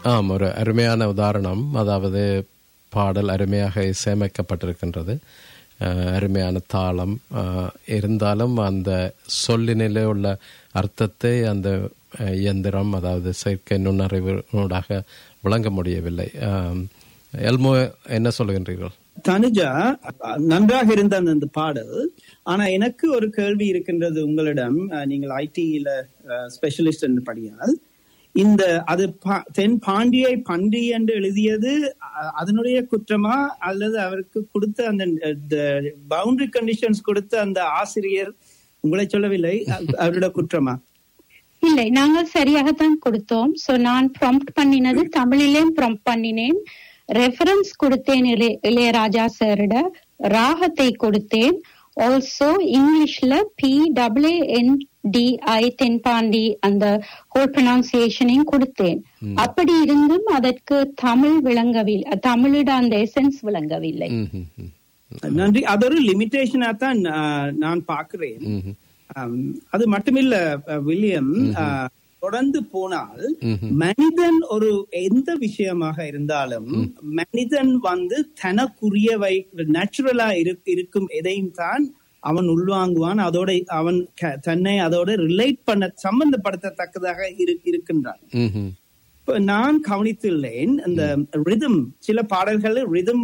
ஆம் ஒரு அருமையான உதாரணம் அதாவது பாடல் அருமையாக இசையமைக்கப்பட்டிருக்கின்றது அஹ், அருமையான தாளம் அஹ், இருந்தாலும் அந்த சொல்லினிலே உள்ள அர்த்தத்தை அந்த அஹ், இயந்திரம் அதாவது செயற்கை நுண்ணறிவுடாக விளங்க முடியவில்லை ஆம், எல்மோ என்ன சொல்லுகின்றீர்கள் தனுஜா நன்றாக இருந்த அந்த அந்த பாடல் ஆனா எனக்கு ஒரு கேள்வி இருக்கின்றது உங்களிடம் அஹ், நீங்கள் ஐடியில ஸ்பெஷலிஸ்ட் என்று படியால் இந்த அது பா- தென் பாண்டியை பண்டி என்று எழுதியது அ- அதனுடைய குற்றமா அல்லது அவருக்கு கொடுத்த அந்த பவுண்டரி கண்டிஷன்ஸ் கொடுத்த அந்த ஆசிரியர் உங்களை சொல்லவில்லை அ- அவருடைய குற்றமா இல்லை நாங்கள் சரியாகத்தான் கொடுத்தோம் சோ நான் ப்ராம்ப்ட் பண்ணினது தமிழிலேயும் ப்ராம்ப்ட் பண்ணினேன் ரெஃபரன்ஸ் கொடுத்தேன் இளைய- இளையராஜா சாரிட ராகத்தை கொடுத்தேன் ஆல்சோ இங்கிலீஷ்ல பி டபிள்யூ என் டிஐ தென்பாண்டி அந்த ஹோல் ப்ரொனவுன்சியேஷனையும் கொடுத்தேன் அப்படி இருந்தும் அதற்கு தமிழ் விளங்கவில்லை தமிழிட அந்த எசன்ஸ் விளங்கவில்லை ம், ம், ம். நன்றி அது ஒரு லிமிட்டேஷனா தான் அஹ், நான் பார்க்கிறேன் ம்ஹும். ஆம், அது மட்டுமில்ல அஹ், வில்லியம் அஹ், தொடர்ந்து போனால் ம்ஹும். மனிதன் ஒரு எந்த விஷயமாக இருந்தாலும் மனிதன் வந்து தனக்குரியவை நேச்சுரலா இருக்கும் எதையும் தான் அவன் உள்வாங்குவான் அதோட அவன் க- தன்னை அதோட ரிலேட் பண்ண சம்பந்தப்படுத்தத்தக்கதாக இரு- இருக்கின்றான் ம்ஹும். இப்ப நான் கவனித்துள்ளேன் இந்த ரிதம் சில பாடல்கள் ரிதம்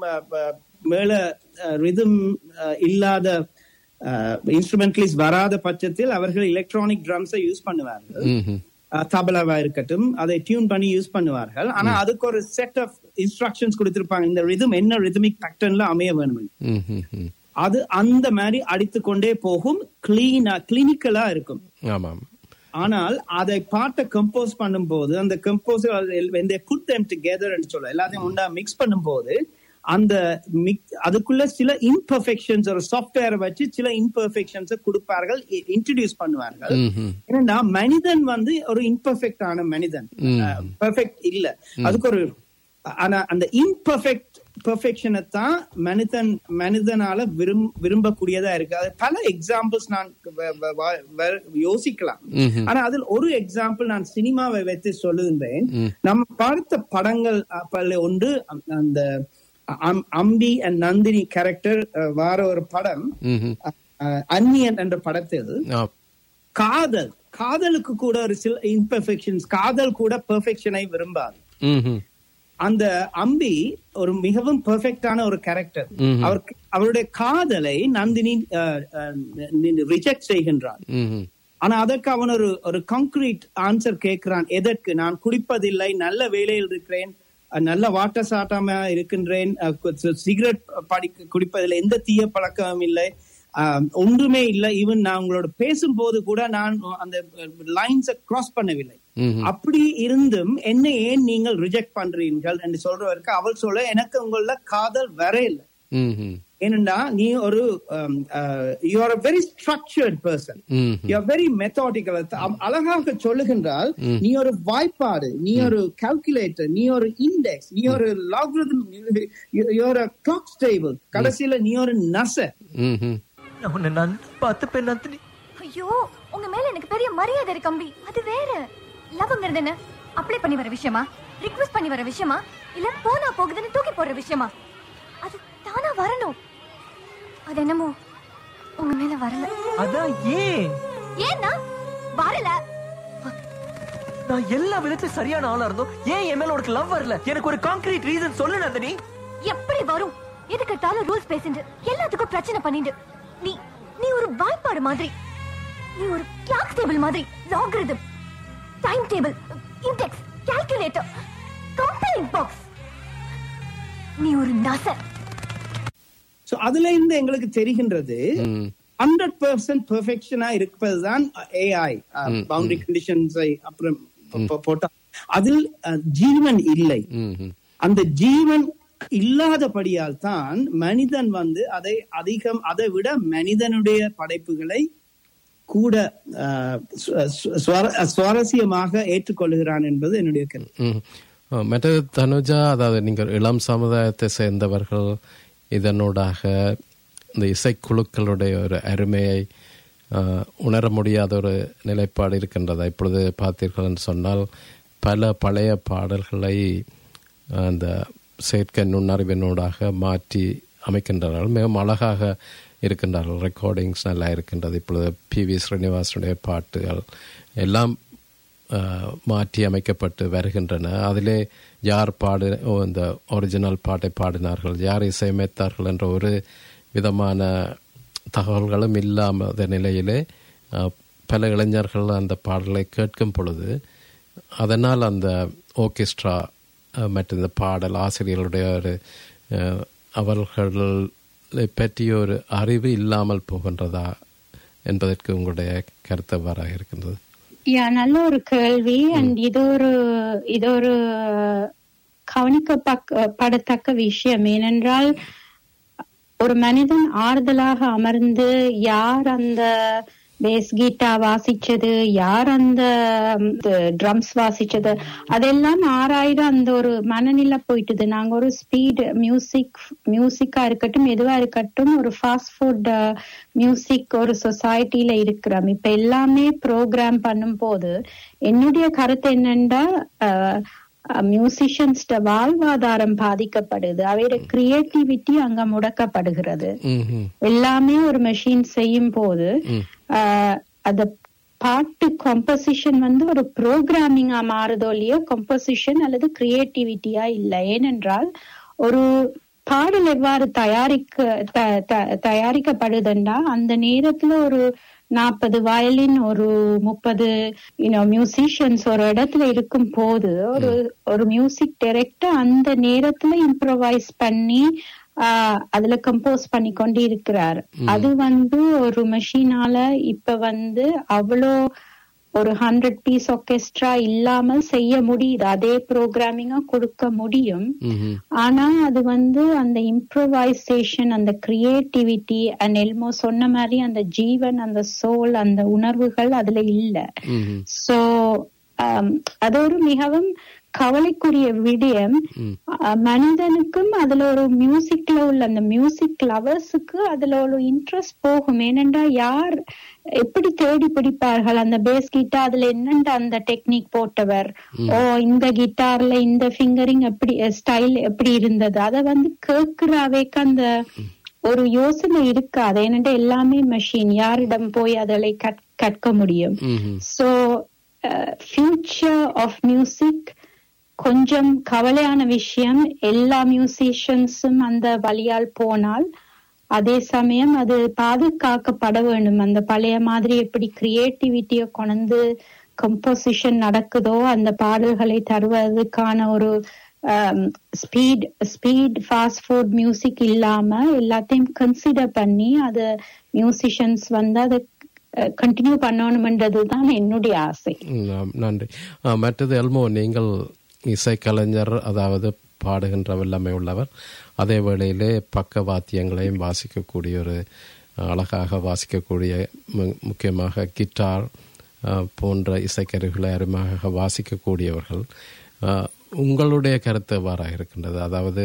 மேல ரிதம் இல்லாத இன்ஸ்ட்ருமெண்டலிஸ்ட் வராத பட்சத்தில் அவர்கள் எலக்ட்ரானிக் ட்ரம்ஸை யூஸ் பண்ணுவார்கள் ம்ஹும். அஹ், தபலாவா இருக்கட்டும் அதை டியூன் பண்ணி யூஸ் பண்ணுவார்கள் ஆனா அதுக்கு ஒரு செட் ஆஃப் இன்ஸ்ட்ரக்ஷன்ஸ் கொடுத்திருப்பாங்க இந்த ரிதம் என்ன ரிதமிக் பேட்டர்ன்ல அமைய வேணும் ம்ஹும். ம். அது அந்த மாதிரி அடித்து கொண்டே போகும் கிளீனா கிளினிக்கலா இருக்கும் ஆமாம் ஆனால் அதை பாட்டை கம்போஸ் பண்ணும்போது அந்த composer when they put them together ன்னு சொல்ல எல்லாத்தையும் உண்டா மிக்ஸ் பண்ணும்போது அந்த mix- அதுக்குள்ள சில இம்பர்ஃபெக்ஷன்ஸ் ஒரு சாஃப்ட்வேரை வச்சு சில இம்பர்ஃபெக்ஷன்ஸ் கொடுப்பார்கள் இன்ட்ரடியூஸ் பண்ணுவார்கள் ம்ஹும். ஏன்னா மனிதன் வந்து ஒரு இம்பர்ஃபெக்ட் ஆன மனிதன் ம். பெர்ஃபெக்ட் இல்ல அதுக்கு ஒரு ஆனா அந்த இம்பர்ஃபெக்ட் பெர்ஃபெக்ஷனை தான் மனிதன் மனிதனால விரும் விரும்பக்கூடியதா இருக்கு அது பல எக்ஸாம்பிள்ஸ் நான் வ- வ- வ- வ- யோசிக்கலாம் ம்ஹும். ஆனா அதில் ஒரு எக்ஸாம்பிள் நான் சினிமாவை வைத்து சொல்லுகின்றேன் நம்ம பார்த்த படங்கள் அப்பல்ல ஒன்று அந்த- அந்த அம்- அம்பி அண்ட் நந்தினி கேரக்டர் வார ஒரு படம் ம்ஹும். அஹ், அந்நியன் என்ற படத்தில் ஆ. காதல் காதலுக்கு கூட ஒரு சில இம்பர்ஃபெக்ஷன்ஸ் காதல் கூட பெர்ஃபெக்ஷனை விரும்பாது ம்ஹும். அந்த அம்பி ஒரு மிகவும் பெர்ஃபெக்டான ஒரு கேரக்டர் ம்ஹும். அவர் அவருடைய காதலை நந்தினி ரிஜெக்ட் செய்கின்றார் ம்ஹும். ஆனா அதற்கு அவன் ஒரு ஒரு கான்கிரீட் ஆன்சர் கேட்கிறான் எதற்கு நான் குடிப்பதில்லை நல்ல வேலையில் இருக்கிறேன் அஹ், நல்ல வாட்டர் சாட்டாம இருக்கின்றேன் சிகரெட் படி குடிப்பதில்லை எந்த தீய பழக்கமும் இல்லை அஹ், ஒன்றுமே இல்லை ஈவன் நான் உங்களோட பேசும்போது கூட நான் அந்த லைன்ஸை கிராஸ் பண்ணவில்லை ம்ஹும். அப்படி இருந்தும் என்ன ஏன் நீங்கள் ரிஜெக்ட் பண்றீர்கள் என்று சொல்றவருக்கு அவள் சொல்ல எனக்கு உங்கள காதல் வர இல்லை ம்ஹும். ஏனென்றா நீ ஒரு you are a very structured person ம்ஹும். யூ ஆர் வெரி மெத்தாடிக்கல் அழகாக சொல்லுகின்றால் நீ ஒரு வாய்ப்பாடு நீ ஒரு கால்குலேட்டர் நீ ஒரு இண்டெக்ஸ் நீ ஒரு லாக்ரிதம் நீ ஒரு கிளாக் ஸ்டேபிள் கடைசியில நீ ஒரு நச ம்ஹும். நான் உன்னை நான் பார்த்துப்பேன் நந்தினி ஐயோ உங்க மேல எனக்கு பெரிய மரியாதை இருக்கு அம்பி அது வேற லவ்ங்கிறது என்ன அப்ளை பண்ணி வர விஷயமா ரிக்வெஸ்ட் பண்ணி வர விஷயமா இல்ல போனா போகுதுன்னு தூக்கி போடுற விஷயமா அது தானா வரணும் அது என்னமோ உங்க மேல வரல அதான் ஏன் ஏன்னா வரல நான் எல்லா விதத்திலும் சரியான ஆளா இருந்தோம் ஏன் என் மேல உனக்கு லவ் வரல எனக்கு ஒரு கான்கிரீட் ரீசன் சொல்லு நந்தினி எப்படி வரும் எதுக்கு எடுத்தாலும் ரூல்ஸ் பேசிட்டு எல்லாத்துக்கும் பிரச்சனை பண்ணிட்டு நீ நீ ஒரு வாய்ப்பாடு மாதிரி நீ ஒரு கிளாக் டேபிள் மாதிரி logarithm time table index calculator கம்பெனிங் பாக்ஸ் நீ ஒரு நசர் சோ அதுல இருந்து எங்களுக்கு தெரிகின்றது ம். ஹண்ட்ரட் பர்சன்ட் பெர்ஃபெக்ஷனா இருப்பதுதான் ஏஐ பவுண்டரி கண்டிஷன்ஸை அப்புறம் போ- போட்டா அதில் அஹ், ஜீவன் இல்லை ம்ஹும். அந்த ஜீவன் இல்லாதபடியால் தான் மனிதன் வந்து அதை அதிகம் அதை விட மனிதனுடைய படைப்புகளை கூட அஹ், சு- சு- சுவர- சுவாரஸ்யமாக ஏற்றுக்கொள்கிறான் என்பது என்னுடைய கருத்து ம். அஹ், மற்றது தனுஜா அதாவது நீங்கள் இளம் சமுதாயத்தை சேர்ந்தவர்கள் இதனூடாக இந்த இசைக்குழுக்களுடைய ஒரு அருமையை அஹ், உணர முடியாத ஒரு நிலைப்பாடு இருக்கின்றதா இப்பொழுது பார்த்தீர்கள் என்று சொன்னால் பல பழைய பாடல்களை அந்த செயற்கை நுண்ணறிவினூடாக மாற்றி அமைக்கின்றார்கள் மிகவும் அழகாக இருக்கின்றார்கள் ரெக்கார்டிங்ஸ் நல்லா இருக்கின்றது இப்பொழுது பி வி ஸ்ரீனிவாசனுடைய பாட்டுகள் எல்லாம் அஹ், மாற்றி அமைக்கப்பட்டு வருகின்றன அதிலே யார் பாடு ஓ, இந்த ஒரிஜினல் பாட்டை பாடினார்கள் யார் இசையமைத்தார்கள் என்ற ஒரு விதமான தகவல்களும் இல்லாத நிலையிலே அஹ், பல இளைஞர்கள் அந்த பாடலை கேட்கும் பொழுது அதனால் அந்த ஓர்கெஸ்ட்ரா அஹ், மற்றும் இந்த பாடல் ஆசிரியர்களுடைய ஒரு அஹ், அவர்களை பற்றிய ஒரு அறிவு இல்லாமல் போகின்றதா என்பதற்கு உங்களுடைய கருத்து எவ்வாறாக இருக்கின்றது யா நல்ல ஒரு கேள்வி அண்ட் இது ஒரு இது ஒரு கவனிக்கப்படத்தக்க விஷயம் ஏனென்றால் ஒரு மனிதன் ஆறுதலாக அமர்ந்து யார் அந்த பேஸ் கீட்டா வாசிச்சது யார் அந்த ட்ரம்ஸ் வாசிச்சது அதெல்லாம் ஆறாயிர அந்த ஒரு மனநிலை போயிட்டுது நாங்க ஒரு ஸ்பீட் மியூசிக் மியூசிக்கா இருக்கட்டும் எதுவா இருக்கட்டும் ஒரு ஃபாஸ்ட் ஃபுட் மியூசிக் ஒரு சொசைட்டில இருக்கிறோம் இப்ப எல்லாமே ப்ரோக்ராம் பண்ணும் போது என்னுடைய கருத்து என்னன்னா மியூசிஷியன்ஸ் வாழ்வாதாரம் பாதிக்கப்படுது அவையோட கிரியேட்டிவிட்டி அங்க முடக்கப்படுகிறது ம்ஹும். எல்லாமே ஒரு மெஷின் செய்யும் போது ஆஹ், அந்த பாட்டு கம்போசிஷன் வந்து ஒரு ப்ரோக்ராமிங்கா மாறுதோ இல்லையோ கம்போசிஷன் அல்லது கிரியேட்டிவிட்டியா இல்லை ஏனென்றால் ஒரு பாடல் எவ்வாறு தயாரிக்க த- த- தயாரிக்கப்படுதுன்னா அந்த நேரத்துல ஒரு நாற்பது வயலின் ஒரு முப்பது மியூசிஷியன்ஸ் ஒரு இடத்துல இருக்கும் போது ஒரு ஒரு மியூசிக் டைரக்டர் அந்த நேரத்துல இம்ப்ரோவைஸ் பண்ணி ஆஹ் அதுல கம்போஸ் பண்ணி கொண்டு இருக்கிறார் அது வந்து ஒரு மெஷினால இப்ப வந்து அவ்வளோ ஒரு ஹண்ட்ரட் பீஸ் ஆர்கெஸ்ட்ரா இல்லாமல் செய்ய முடியுது அதே ப்ரோக்ராமிங்கா கொடுக்க முடியும் ம்ஹும். ஆனா அது வந்து அந்த இம்ப்ரோவைசேஷன் அந்த கிரியேட்டிவிட்டி அண்ட் எல்மோ சொன்ன மாதிரி அந்த ஜீவன் அந்த சோல் அந்த உணர்வுகள் அதுல இல்ல ம்ஹும். சோ அது ஒரு மிகவும் கவலைக்குரிய விடயம் அஹ், மனிதனுக்கும் அதுல ஒரு மியூசிக்ல உள்ள அந்த மியூசிக் லவர்ஸுக்கு அதுல ஒரு இன்ட்ரெஸ்ட் போகும் ஏனென்றா யார் எப்படி தேடி பிடிப்பார்கள் அந்த பேஸ் கிட்டார் அதுல என்னண்டா அந்த டெக்னிக் போட்டவர் ஓ இந்த கிட்டார்ல இந்த ஃபிங்கரிங் எப்படி ஸ்டைல் எப்படி இருந்தது அத வந்து கேட்கிறாவேக்கு அந்த ஒரு யோசனை இருக்காது ஏனென்றா எல்லாமே மெஷின் யாரிடம் போய் அதனை கற்- கற்க முடியும் ம்ஹும். ஸோ ஃபியூச்சர் ஆஃப் மியூசிக் கொஞ்சம் கவலையான விஷயம் எல்லா மியூசிஷியன்ஸும் அந்த வழியால் போனால் அதே சமயம் அது பாதுகாக்கப்பட வேண்டும் அந்த பழைய மாதிரி எப்படி கிரியேட்டிவிட்டியை கொண்டு கம்போசிஷன் நடக்குதோ அந்த பாடல்களை தருவதற்கான ஒரு speed speed fast food music இல்லாம எல்லாத்தையும் கன்சிடர் பண்ணி அது மியூசிஷியன்ஸ் வந்து அதை கண்டினியூ பண்ணணும்ன்றது தான் என்னுடைய ஆசை ம், நன்றி ஆ, மற்றது எல்மோ நீங்கள் இசைக்கலைஞர் அதாவது பாடுகின்ற வல்லமை உள்ளவர் அதே வேளையிலே பக்க வாத்தியங்களையும் வாசிக்கக்கூடிய ஒரு அழகாக வாசிக்கக்கூடிய மு- முக்கியமாக கிட்டார் ஆ, போன்ற இசைக்கருவிகளை அருமையாக வாசிக்கக்கூடியவர்கள் ஆ, உங்களுடைய கருத்து எவ்வாறாக இருக்கின்றது அதாவது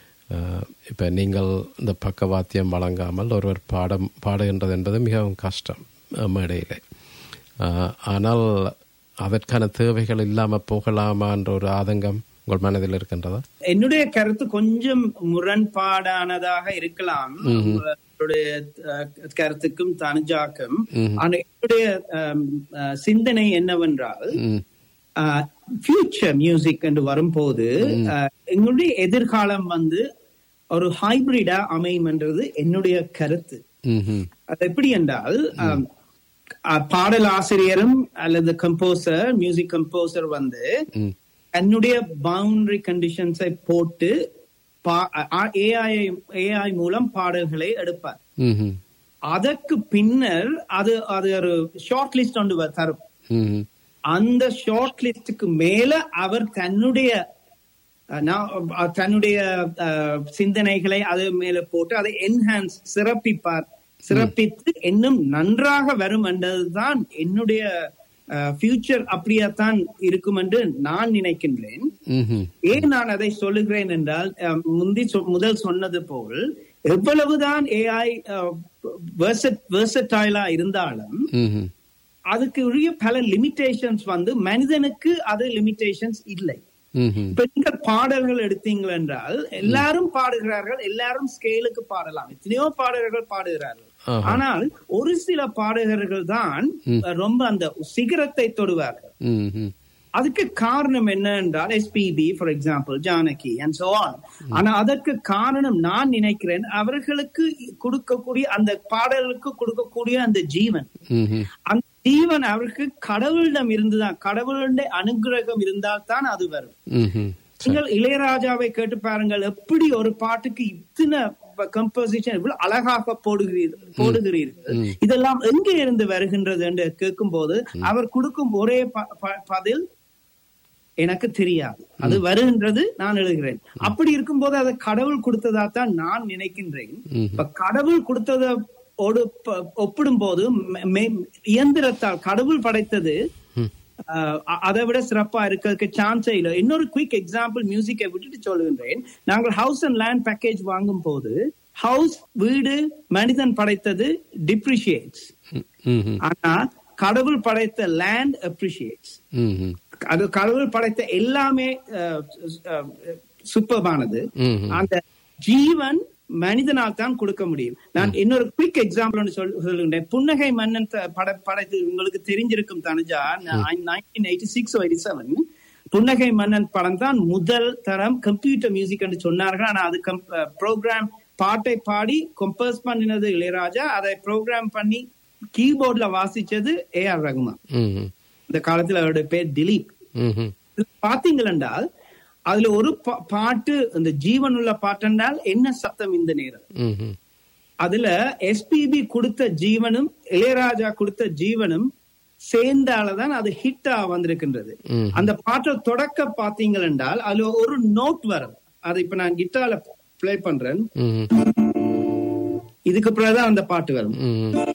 இப்போ நீங்கள் இந்த பக்கவாத்தியம் வழங்காமல் ஒருவர் பாடம் பாடுகின்றது என்பது மிகவும் கஷ்டம் அஹ், மேடையிலே ஆஹ், ஆனால் அதற்கான தேவைகள் இல்லாம போகலாமா என்ற ஒரு ஆதங்கம் உங்கள் மனதில் இருக்கின்றதா என்னுடைய கருத்து கொஞ்சம் முரண்பாடானதாக இருக்கலாம் உங்களுடைய அஹ், கருத்துக்கும் தனுஜாக்கும் ஆனா என்னுடைய அஹ், அஹ், சிந்தனை என்னவென்றால் ம் ஃபியூச்சர் மியூசிக் என்று வரும்போது அஹ், எங்களுடைய எதிர்காலம் வந்து ஒரு ஹைபிரிடா அமையும் என்றது என்னுடைய கருத்து ம்ஹும். அது எப்படி என்றால் அஹ், அஹ், பாடல் ஆசிரியரும் அல்லது கம்போசர் மியூசிக் கம்போசர் வந்து ம் தன்னுடைய பவுண்டரி கண்டிஷன்ஸை போட்டு ஏஐ ஏஐ மூலம் பாடல்களை எடுப்பார் ம்ஹும். அதற்கு பின்னர் அது அது ஒரு ஷார்ட் லிஸ்ட் ஒன்று வ- தரும் ம்ஹும். அந்த ஷார்ட் லிஸ்டுக்கு மேல அவர் தன்னுடைய அஹ், நான், அஹ், தன்னுடைய அஹ், சிந்தனைகளை அது மேல போட்டு அதை என்ஹான்ஸ் சிறப்பிப்பார் சிறப்பித்து இன்னும் நன்றாக வரும் என்றதுதான் என்னுடைய ஃபியூச்சர் அப்படியாத்தான் இருக்கும் என்று நான் நினைக்கின்றேன் ம்ஹும். ஏன் நான் அதை சொல்லுகிறேன் என்றால் அஹ், முந்தி சொ- முதல் சொன்னது போல் எவ்வளவுதான் ஏஐ வெர்சடைலா இருந்தாலும் ம்ஹும். அதுக்கு உரிய பல லிமிட்டேஷன்ஸ் வந்து மனிதனுக்கு அது லிமிட்டேஷன்ஸ் இல்லை ம்ஹும். இப்ப நீங்க பாடல்கள் எடுத்தீங்கள் என்றால் எல்லாரும் பாடுகிறார்கள் எல்லாரும் ஸ்கேலுக்கு பாடலாம் எத்தனையோ பாடகர்கள் பாடுகிறார்கள் ஆஹா. ஆனால் ஒரு சில பாடகர்கள் தான் ரொம்ப அந்த சிகரத்தை தொடுவார்கள் ம்ஹும். அதுக்கு காரணம் என்ன என்றால் SPB for example Janaki and so on ஆனா அதற்கு காரணம் நான் நினைக்கிறேன் அவர்களுக்கு கொடுக்கக்கூடிய அந்த பாடலுக்கு கொடுக்கக்கூடிய அந்த ஜீவன் ம்ஹும். அந்த ஜீவன் அவருக்கு கடவுளிடம் இருந்துதான் கடவுளுடைய அனுகிரகம் இருந்தால் தான் அது வரும் ம்ஹும். நீங்கள் இளையராஜாவை கேட்டு பாருங்கள் எப்படி ஒரு பாட்டுக்கு இத்தனை கம்போசிஷன் இவ்வளவு அழகாக போடுகிறீர்கள் போடுகிறீர்கள் இதெல்லாம் எங்கே இருந்து வருகின்றது என்று கேட்கும் போது அவர் கொடுக்கும் ஒரே ப- ப- பதில் எனக்கு தெரியாது அது வருகின்றது நான் எழுதுகிறேன் அப்படி இருக்கும்போது அதை கடவுள் கொடுத்ததா தான் நான் நினைக்கின்றேன் இப்ப கடவுள் கொடுத்தத ஓடு ஒப்பிடும் போது இயந்திரத்தால் கடவுள் படைத்தது ஆஹ் அ- அதை விட சிறப்பா இருக்கிறதுக்கு சான்ஸே இல்லை இன்னொரு குயிக் எக்ஸாம்பிள் மியூசிக்கை விட்டுட்டு சொல்லுகின்றேன் நாங்கள் ஹவுஸ் அண்ட் லேண்ட் பேக்கேஜ் வாங்கும் போது ஹவுஸ் வீடு மனிதன் படைத்தது டிப்ரிஷியேட்ஸ் ம்ஹும். ஆனா கடவுள் படைத்த லேண்ட் அப்ரிஷியேட்ஸ் ம்ஹும். அது கடவுள் படைத்த எல்லாமே சூப்பர்பானது ம்ஹும். அந்த ஜீவன் மனிதனால் தான் கொடுக்க முடியும் நான் இன்னொரு குவிக் எக்ஸாம்பிள் ஒன்று சொல் சொல்லுகிறேன் புன்னகை மன்னன் த- பட படைத்து உங்களுக்கு தெரிஞ்சிருக்கும் Tanuja nineteen eighty six eighty seven Punnagai Mannan படம் தான் முதல் தரம் கம்ப்யூட்டர் மியூசிக் என்று சொன்னார்கள் ஆனா அது ப்ரோக்ராம் பாட்டை பாடி கம்போஸ் பண்ணினது இளையராஜா அதை ப்ரோக்ராம் பண்ணி கீபோர்ட்ல வாசிச்சது ஏ ஆர் ரகுமான் ம்ஹும். இந்த காலத்துல அவருடைய பேர் திலீப் ம்ஹும். பாத்தீங்கள் என்றால் அதுல ஒரு பா- பாட்டு இந்த ஜீவன் உள்ள பாட்டென்றால் என்ன சத்தம் இந்த நேரம் ம்ஹும். அதுல எஸ்பிபி கொடுத்த ஜீவனும் இளையராஜா கொடுத்த ஜீவனும் சேர்ந்தாலதான் அது ஹிட்டா வந்திருக்கின்றது ம். அந்த பாட்டை தொடக்க பாத்தீங்கள் என்றால் அதுல ஒரு நோட் வரும் அது இப்ப நான் கிட்டார்ல ப்ளே பண்றேன் ம்ஹும். இதுக்கு பிறகுதான் அந்த பாட்டு வரும் ம்ஹும்.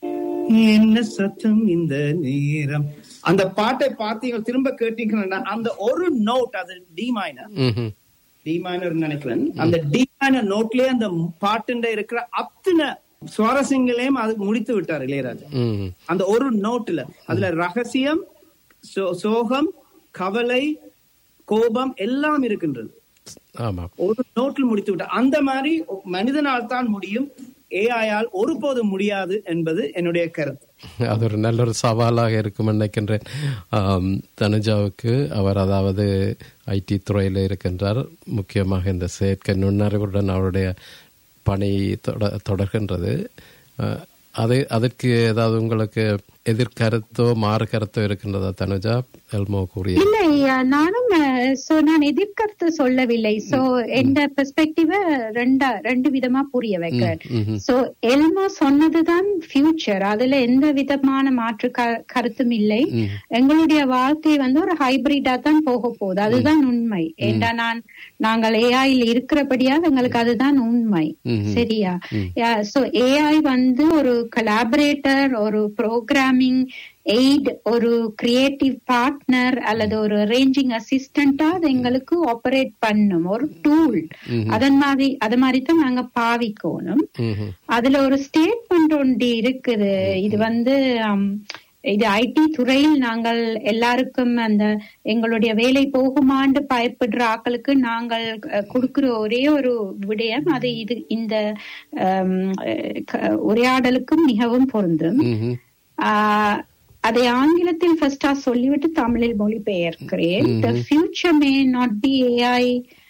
என்ன சத்தம் இந்த நேரம் அந்த பாட்டை பார்த்தீங்க திரும்ப கேட்டீங்கன்னா அந்த ஒரு நோட் அது டி மைனர் ம்ஹும். டி மைனர் நினைக்கிறேன் அந்த டி மைனர் நோட்லயே அந்த பாட்டுண்ட இருக்கிற அத்தனை சுவாரஸ்யங்களையும் அது முடித்து விட்டார் இளையராஜா ம்ஹும். அந்த ஒரு நோட்டுல அதுல ரகசியம் சோ- சோகம் கவலை கோபம் எல்லாம் இருக்கின்றது ஆமா ஒரு நோட்டில் முடித்து விட்டார் அந்த மாதிரி மனிதனால் தான் முடியும் ஏஐயால் ஒருபோதும் முடியாது என்பது என்னுடைய கருத்து அது ஒரு நல்ல ஒரு சவாலாக இருக்கும் நினைக்கின்றேன் ஆம், தனுஜாவுக்கு அவர் அதாவது ஐடி துறையில் இருக்கின்றார் முக்கியமாக இந்த செயற்கை நுண்ணறிவுடன் அவருடைய பணி தொட தொடர்கின்றது அஹ், அது அதற்கு ஏதாவது உங்களுக்கு எதிர்கருத்தோ மாறு கருத்தோ இருக்கின்றதா தனுஜா எல்மோ கூறிய இல்லை அஹ், நானும் சோ நான் எதிர்கருத்து சொல்லவில்லை சோ எந்த பெர்ஸ்பெக்டிவ ரெண்டா ரெண்டு விதமா புரிய வைக்கிறேன் ம்ஹும். சோ எல்மா சொன்னதுதான் ஃபியூச்சர் அதுல எந்த விதமான மாற்று க- கருத்தும் இல்லை எங்களுடைய வாழ்க்கை வந்து ஒரு ஹைபிரிடா தான் போக போகுது அதுதான் உண்மை ஏண்டா நான் நாங்கள் ஏஐல இருக்கிறபடியா எங்களுக்கு அதுதான் உண்மை சரியா சோ ஏஐ வந்து ஒரு கலாபரேட்டர் ஒரு ப்ரோக்ராமிங் எய்ட் ஒரு கிரியேட்டிவ் பார்ட்னர் அல்லது ஒரு அரேஞ்சிங் அசிஸ்டண்டா அது எங்களுக்கு ஆபரேட் பண்ணும் ஒரு டூல் அதன் மாதிரி அது மாதிரி தான் நாங்க பாவிக்கணும் ம்ஹும். அதுல ஒரு ஸ்டேட்மெண்ட் ஒன்று இருக்குது இது வந்து ஹம், இது ஐடி துறையில் நாங்கள் எல்லாருக்கும் அந்த எங்களுடைய வேலை போகுமாண்டு பயப்படுற ஆட்களுக்கு நாங்கள் அஹ், கொடுக்கிற ஒரே ஒரு விடயம் அது இது இந்த ஹம், அஹ், க- உரையாடலுக்கும் மிகவும் பொருந்தும் ம்ஹும். ஆஹ், அதை ஆங்கிலத்தில் ஃபர்ஸ்டா சொல்லிவிட்டு தமிழில் மொழிபெயர்க்கிறேன் the future may not be AI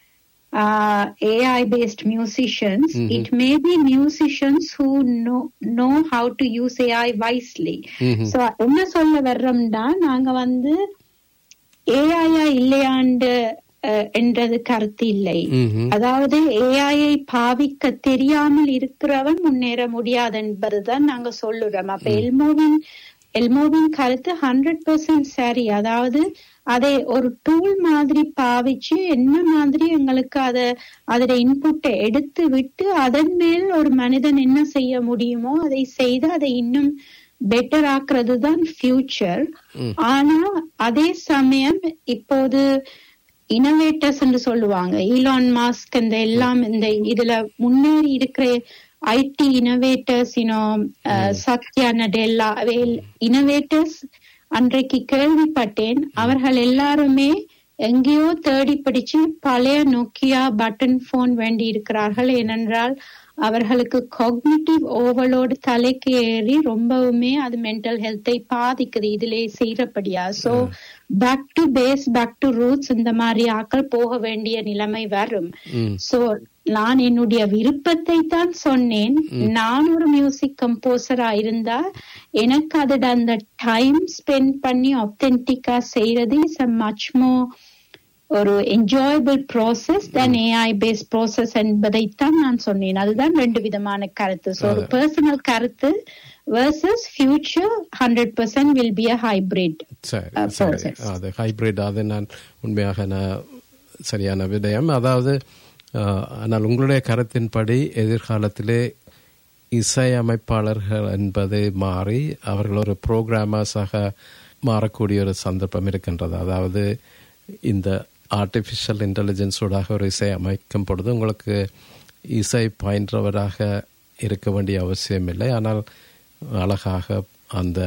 AI based musicians. It may be musicians who know know how to use AI wisely. So என்ன சொல்ல வர்றோம்னா நாங்க வந்து ஏஐயா இல்லையாண்டு அஹ், என்றது கருத்து இல்லை ம்ஹும். அதாவது ஏஐயை பாவிக்க தெரியாமல் இருக்கிறவன் முன்னேற முடியாது என்பதுதான் நாங்க சொல்லுறோம் அப்ப எல்மோவின் எல்மோவின் கருத்து ஹண்ட்ரட் பர்சன்ட் சரி அதாவது அதை ஒரு டூல் மாதிரி பாவிச்சு என்ன மாதிரி எங்களுக்கு அத அதோட இன்புட்டை எடுத்து விட்டு அதன் மேல் ஒரு மனிதன் என்ன செய்ய முடியுமோ அதை செய்து அதை இன்னும் பெட்டர் ஆக்குறது தான் ஃபியூச்சர் ஆனா அதே சமயம் இப்போது இனோவேட்டர்ஸ் என்று சொல்லுவாங்க ஈலான் மாஸ்க் இந்த எல்லாம் இந்த இதுல முன்னேறி இருக்கிற IT innovators you know Satya Nadella innovators அன்றைக்கு கேள்விப்பட்டேன் அவர்கள் எல்லாருமே எங்கேயோ தேடி பிடிச்சு பழைய நோக்கியா பட்டன் போன் வேண்டி இருக்கிறார்கள் ஏனென்றால் அவர்களுக்கு காக்னிட்டிவ் ஓவர்லோடு தலைக்கு ஏறி ரொம்பவுமே அது மென்டல் ஹெல்த்தை பாதிக்குது இதிலே செய்யறபடியா so back to base back to roots இந்த மாதிரி ஆக்கள் போக வேண்டிய நிலைமை வரும் சோ நான் என்னுடைய விருப்பத்தை தான் சொன்னேன் நான் ஒரு மியூசிக் கம்போசரா இருந்தா எனக்கு அதோட அந்த டைம் ஸ்பெண்ட் பண்ணி ஆத்தென்டிக்கா செய்யறது இஸ் அ மச் மோர் ஒரு enjoyable process then AI based process என்பதைத்தான் நான் சொன்னேன் அதுதான் ரெண்டு விதமான கருத்து ஸோ ஒரு பர்சனல் கருத்து versus future hundred percent will be a hybrid சரி Uh, சரி process. அது ஹைபிரிட் அது நான் உண்மையாக நான் சரியான விடயம் அதாவது அஹ், ஆனால் உங்களுடைய கருத்தின்படி எதிர்காலத்திலே இசையமைப்பாளர்கள் என்பது மாறி அவர்கள் ஒரு புரோகிராமர்ஸாக மாறக்கூடிய ஒரு சந்தர்ப்பம் இருக்கின்றது அதாவது இந்த ஆர்டிஃபிஷியல் இன்டெலிஜென்ஸோடாக ஒரு இசை அமைக்கும் பொழுது உங்களுக்கு இசை பயின்றவராக இருக்க வேண்டிய அவசியம் இல்லை ஆனால் அழகாக அந்த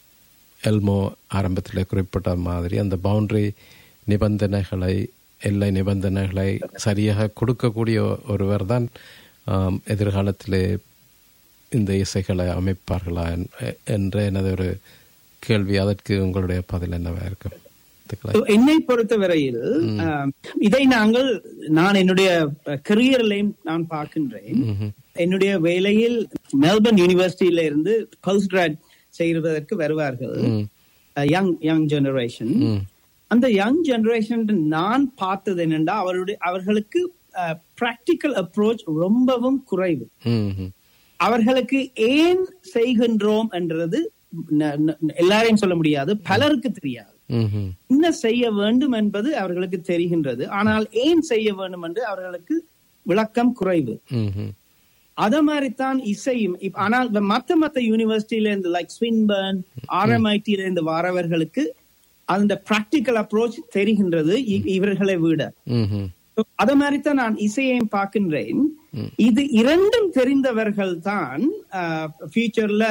எல்மோ ஆரம்பத்தில் குறிப்பிட்ட மாதிரி அந்த பவுண்டரி நிபந்தனைகளை எல்லை நிபந்தனைகளை சரியாக கொடுக்கக்கூடிய ஒருவர் தான் ஆம், எதிர்காலத்திலே இந்த இசைகளை அமைப்பார்களா என்- என்ற எனது ஒரு கேள்வி அதற்கு உங்களுடைய பதில் என்னவா இருக்கும் இதுக்கெல்லாம் So, என்னை பொறுத்தவரையில் ஆம், இதை நாங்கள் நான் என்னுடைய கரியர்லையும் நான் பார்க்கின்றேன் என்னுடைய வேலையில் மெல்பர்ன் யூனிவர்சிட்டியில இருந்து போஸ்ட் கிராட் செய்வதற்கு வருவார்கள் யங் யங் ஜெனரேஷன் அந்த யங் ஜெனரேஷன் நான் பார்த்தது என்னென்றா அவருடைய அவர்களுக்கு பிராக்டிக்கல் அப்ரோச் ரொம்பவும் குறைவு ம், ம். அவர்களுக்கு ஏன் செய்கின்றோம் என்றது ந- ந- எல்லாரையும் சொல்ல முடியாது பலருக்கு தெரியாது ம், ம். என்ன செய்ய வேண்டும் என்பது அவர்களுக்கு தெரிகின்றது ஆனால் ஏன் செய்ய வேண்டும் என்று அவர்களுக்கு விளக்கம் குறைவு ம், ம். அத மாதிரித்தான் இசையும் இப்ப- ஆனால் இப்ப மத்த மத்த யூனிவர்சிட்டியில இருந்து லைக் ஸ்வின்பர்ன் ஆர்எம்ஐடியில இருந்து வரவர்களுக்கு அந்த பிராக்டிக்கல் அப்ரோச் தெரிகின்றது இ- இவர்களை விட ம், ம். So, அத மாதிரித்தான் நான் இசையையும் பார்க்கின்றேன் இது இரண்டும் தெரிந்தவர்கள் தான் ஃபியூச்சர்ல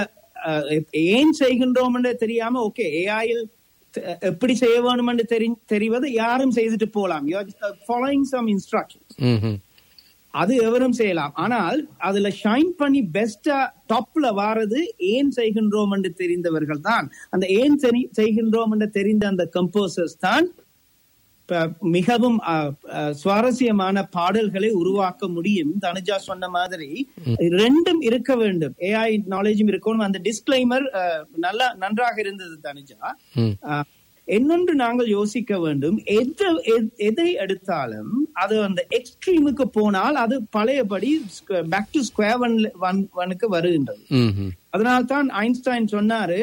ஏன் செய்கின்றோம் என்று தெரியாம ஓகே ஏஐயில் எப்படி செய்ய வேணும் என்று தெரி தெரிவது யாரும் செய்துட்டு போலாம் ஃபாலோயிங் சம் இன்ஸ்ட்ரக்ஷன் ம், ம். அது எவரும் செய்யலாம் ஆனால் அதுல ஷைன் பண்ணி பெஸ்டா டாப்ல வாரது ஏன் செய்கின்றோம் என்று தெரிந்தவர்கள் தான் அந்த ஏன் தெரி- செய்கின்றோம் என்று தெரிந்த அந்த கம்போசர்ஸ் தான் ப- மிகவும் அஹ், அஹ், சுவாரஸ்யமான பாடல்களை உருவாக்க முடியும் தனுஜா சொன்ன மாதிரி ரெண்டும் இருக்க வேண்டும் ஏஐ நாலேஜும் இருக்கணும் அந்த டிஸ்கிளைமர் நல்லா நன்றாக இருந்தது தனுஜா ம். அஹ், இன்னொன்று நாங்கள் யோசிக்க வேண்டும் எது எத்- எதை எடுத்தாலும் அது அந்த எக்ஸ்ட்ரீமுக்கு போனால் அது பழையபடி back to square one one ஒனுக்கு வருகின்றது ம், ம். அதனால்தான் ஐன்ஸ்டைன் சொன்னாரு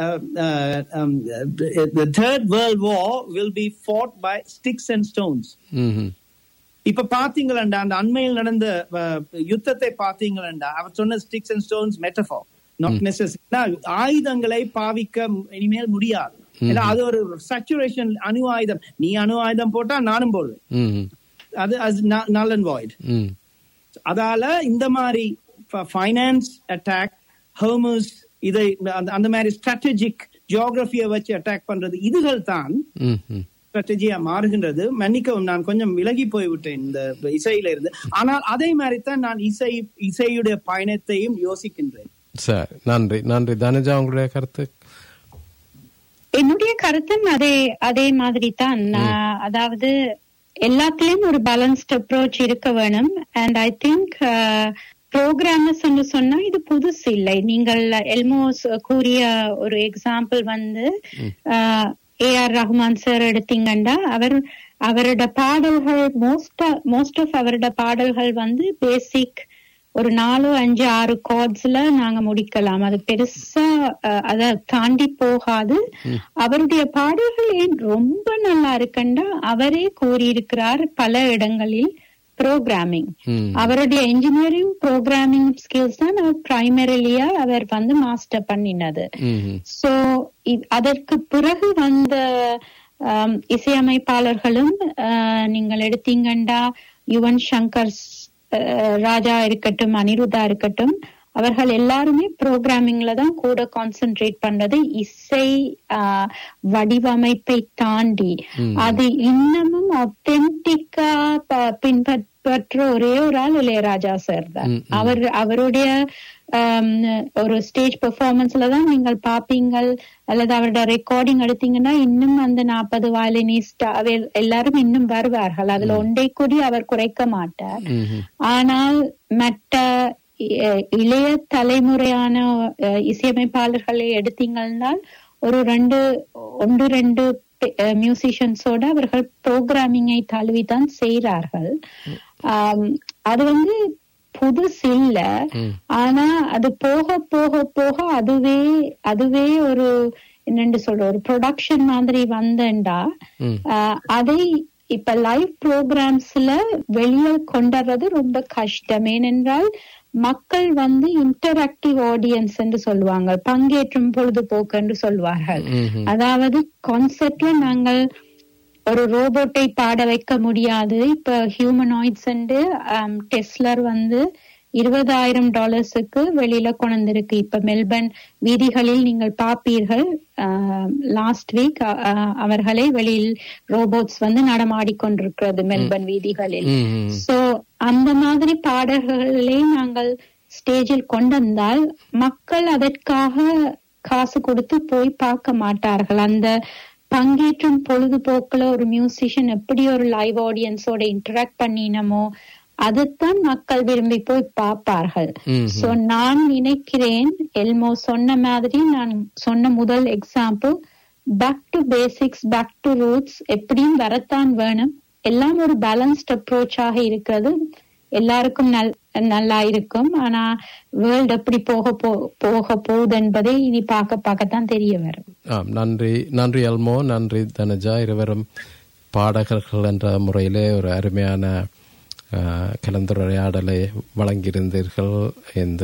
the third world war will be fought by sticks and stones ம், ம். இப்ப பாத்தீங்களா அந்த அண்மையில் நடந்த அஹ், யுத்தத்தை பாத்தீங்களா அவர் சொன்ன sticks and stones metaphor not necessary ஆயுதங்களை பாவிக்க இனிமேல் முடியாது ஏன்னா அது ஒரு சச்சுரேஷன் அணு ஆயுதம் நீ அணு ஆயுதம் போட்டா நானும் போடுவேன் ம், ம். அது நல் அண்ட் வாய்ட் ம். அதால இந்த மாதிரி ஃபைனான்ஸ் அட்டாக் ஹோமஸ் இதை அந்த- அந்த மாதிரி ஸ்ட்ராட்டஜிக் ஜியோகிரபியை வச்சு அட்டாக் பண்றது இதுகள் தான் ம், ம். ஸ்ட்ராட்டஜியா மாறுகின்றது மன்னிக்கவும் நான் கொஞ்சம் விலகி போய்விட்டேன் இந்த இசையில இருந்து ஆனால் அதே மாதிரி தான் நான் இசை இசையுடைய பயணத்தையும் யோசிக்கின்றேன் சரி நன்றி நன்றி தனுஜா உங்களுடைய கருத்து என்னுடைய கருத்தும் அதே அதே மாதிரி தான் நான் அதாவது எல்லாத்துலயும் ஒரு பேலன்ஸ்ட் அப்ரோச் இருக்க வேணும் அண்ட் ஐ திங்க் ப்ரோக்ராமர்ஸ் என்று சொன்னா இது புதுசு இல்லை நீங்கள் எல்மோஸ் கூறிய ஒரு எக்ஸாம்பிள் வந்து ஏ ஆர் ரஹ்மான் சார் எடுத்தீங்கன்னா அவர் அவரோட பாடல்கள் மோஸ்ட் மோஸ்ட் ஆஃப் அவரோட பாடல்கள் வந்து பேசிக் ஒரு நாலு அஞ்சு ஆறு கார்ட்ஸ்ல நாங்க முடிக்கலாம் அது பெருசா அஹ், அத தாண்டி போகாது அவருடைய பாடல்கள் ஏன் ரொம்ப நல்லா இருக்குன்னா அவரே கூறியிருக்கிறார் பல இடங்களில் ப்ரோக்ராமிங் ம். அவருடைய இன்ஜினியரிங் ப்ரோக்ராமிங் ஸ்கில்ஸ் தான் அவர் பிரைமரிலியா அவர் வந்து மாஸ்டர் பண்ணினது ம், ம். சோ அதற்கு பிறகு வந்த ஆம், இசையமைப்பாளர்களும் ஆ, நீங்கள் எடுத்தீங்கண்டா யுவன் சங்கர் அஹ், ராஜா இருக்கட்டும் அனிருத்தா இருக்கட்டும் அவர்கள் எல்லாருமே ப்ரோக்ராமிங்ல தான் கூட கான்சென்ட்ரேட் பண்றது இசை ஆஹ், வடிவமைப்பை தாண்டி அது இன்னமும் ஒத்தென்டிக்கா பின்பற்ற ஒரே ஒரு ஆள் இளையராஜா சார் தான் ம், ம். அவர் அவருடைய ஆம், ஒரு ஸ்டேஜ் பெர்ஃபார்மன்ஸ்ல தான் நீங்கள் பாப்பீங்கள் அல்லது அவரோட ரெக்கார்டிங் எடுத்தீங்கன்னா இன்னும் அந்த நாற்பது வயலினிஸ்ட் அவர் எல்லாரும் இன்னும் வருவார்கள் அதுல ஒன்றை கூடி அவர் குறைக்க மாட்டார் ம்ஹும். ஆனால் மற்ற இ- இளைய தலைமுறையான அஹ், இசையமைப்பாளர்களை எடுத்தீங்கன்னா ஒரு ரெண்டு ஒன்று ரெண்டு மியூசிஷியன்ஸோட அவர்கள் ப்ரோக்ராமிங்கை தழுவிதான் செய்கிறார்கள் ஆம், அது வந்து புதுசு இல்ல ம். ஆனா அது போக போக போக அதுவே அதுவே ஒரு என்னன்னு சொல்ற ஒரு ப்ரொடக்ஷன் மாதிரி வந்தேன்டா ம். ஆஹ் அதை இப்ப லைவ் ப்ரோக்ராம்ஸ்ல வெளியே கொண்டுறது ரொம்ப கஷ்டம் ஏனென்றால் மக்கள் வந்து இன்டராக்டிவ் ஆடியன்ஸ் என்று சொல்லுவாங்க பங்கேற்றும் பொழுதுபோக்கு என்று சொல்வார்கள் ம்ஹும். அதாவது கான்செப்ட்ல நாங்கள் ஒரு ரோபோட்டை பாட வைக்க முடியாது இப்ப ஹியூமனாய்ட்ஸ் டெஸ்லர் வந்து இருபதாயிரம் டாலர்ஸுக்கு வெளியில கொண்டிருக்கு இப்ப மெல்பர்ன் வீதிகளில் நீங்கள் பார்ப்பீர்கள் லாஸ்ட் வீக் அவர்களை வெளியில் ரோபோட்ஸ் வந்து நடமாடிக்கொண்டிருக்கிறது மெல்பர்ன் வீதிகளில் ம்ஹும். சோ அந்த மாதிரி பாடல்களை நாங்கள் ஸ்டேஜில் கொண்டு வந்தால் மக்கள் அதற்காக காசு கொடுத்து போய் பார்க்க மாட்டார்கள் அந்த பங்கேற்றும் பொழுதுபோக்குல ஒரு மியூசிஷியன் எப்படி ஒரு லைவ் ஆடியன்ஸோட இன்டராக்ட் பண்ணினமோ அதுதான் மக்கள் விரும்பி போய் பார்ப்பார்கள் ம்ஹும். சோ நான் நினைக்கிறேன் எல்மோ சொன்ன மாதிரி நான் சொன்ன முதல் example back to basics back to roots எப்படியும் வரத்தான் வேணும் எல்லாம் ஒரு பேலன்ஸ்ட் அப்ரோச்சாக இருக்கிறது எல்லாருக்கும் நல் நல்லா இருக்கும் ஆனா வேர்ல்ட் எப்படி போக போ போக போகுது என்பதை இனி பார்க்க பார்க்கத்தான் தெரிய வரும் ஆம் நன்றி நன்றி அல்மோ நன்றி தனஜா இருவரும் பாடகர்கள் என்ற முறையிலே ஒரு அருமையான ஆ, கலந்துரையாடலை வழங்கியிருந்தீர்கள் இந்த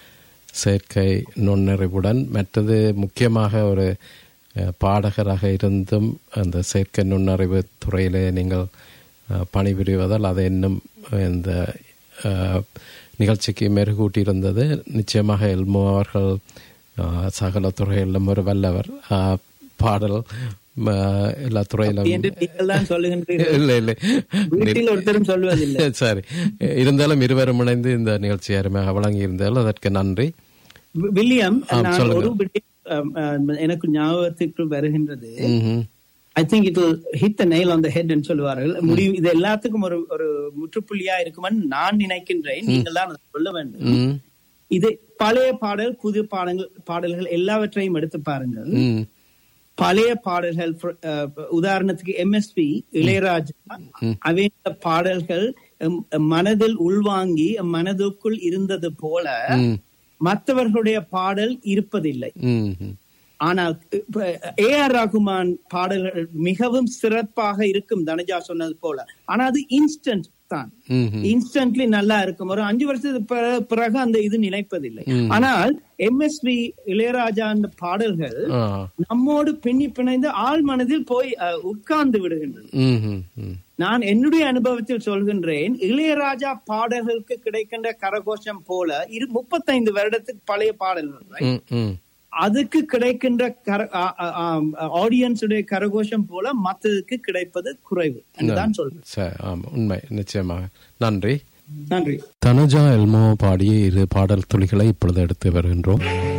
செயற்கை நுண்ணறிவுடன் மற்றது முக்கியமாக ஒரு ஆ, பாடகராக இருந்தும் அந்த செயற்கை நுண்ணறிவு துறையிலே நீங்கள் ஆ, பணிபுரிவதால் அதை இன்னும் இந்த ஆ, நிகழ்ச்சிக்கு மெருகூட்டியிருந்தது நிச்சயமாக எல்மோ அவர்கள் ஆ, சகல துறையிலும் ஒரு வல்லவர் ஆ, பாடல் ம, எல்லா துறையிலும் என்று நீங்கள் தான் சொல்லுகின்றீர்கள் இல்லை இல்லை வீட்டில் ஒருத்தரும் சொல்வதில்லை சரி இருந்தாலும் இருவரும் இணைந்து இந்த நிகழ்ச்சி அருமையாக வழங்கி இருந்தால் அதற்கு நன்றி வி- வில்லியம் ஆம், நான் சொல்லுங்க. ஒரு விடயம், அம், அம், எனக்கு ஞாபகத்துக்கு வருகின்றது ம்ஹும். I think it hit the nail on the head சொல்லுவார்கள் முடிவு இது எல்லாத்துக்கும் ஒரு ஒரு முற்றுப்புள்ளியா இருக்குமென்னு நான் நினைக்கின்றேன் நீங்கள் தான் அதை சொல்ல வேண்டும் ம், இது பழைய பாடல் புது பாடல்கள் பாடல்கள் எல்லாவற்றையும் எடுத்து பாருங்கள் ம், பழைய பாடல்கள் for, அஹ், உதாரணத்துக்கு எம்எஸ்பி இளையராஜா அவைந்த பாடல்கள் எம், மனதில் உள்வாங்கி எம் மனதுக்குள் இருந்தது போல ம், மற்றவர்களுடைய பாடல் இருப்பதில்லை ம், ம். ஆனால் ஏ ஆர் ரகுமான் பாடல்கள் மிகவும் சிறப்பாக இருக்கும் தனஜா சொன்னது போல ஆனா அது இன்ஸ்டன்ட் தான் ம்ஹும். இன்ஸ்டன்ட்லி நல்லா இருக்கும் ஒரு அஞ்சு வருஷத்துக்கு பிற- பிறகு அந்த இது நினைப்பதில்லை ஆனால் எம்எஸ்வி இளையராஜா அந்த பாடல்கள் ஆ. நம்மோடு பின்னி பிணைந்து ஆள் மனதில் போய் அஹ், உட்கார்ந்து விடுகின்றது ம்ஹும், ம். நான் என்னுடைய அனுபவத்தில் சொல்கின்றேன் இளையராஜா பாடல்களுக்கு கிடைக்கின்ற கரகோஷம் போல இரு முப்பத்தைந்து வருடத்துக்கு பழைய பாடல்கள் right? ம், ம். அதுக்கு கிடைக்கின்ற ஆடியன்ஸுடைய கரகோஷம் போல மத்ததுக்கு கிடைப்பது குறைவு தான் சொல்றேன் சரி, ஆமா உண்மை நிச்சயமாக நன்றி நன்றி தனுஜா எல்மோ பாடிய இரு பாடல் துளிகளை இப்பொழுது எடுத்து வருகின்றோம்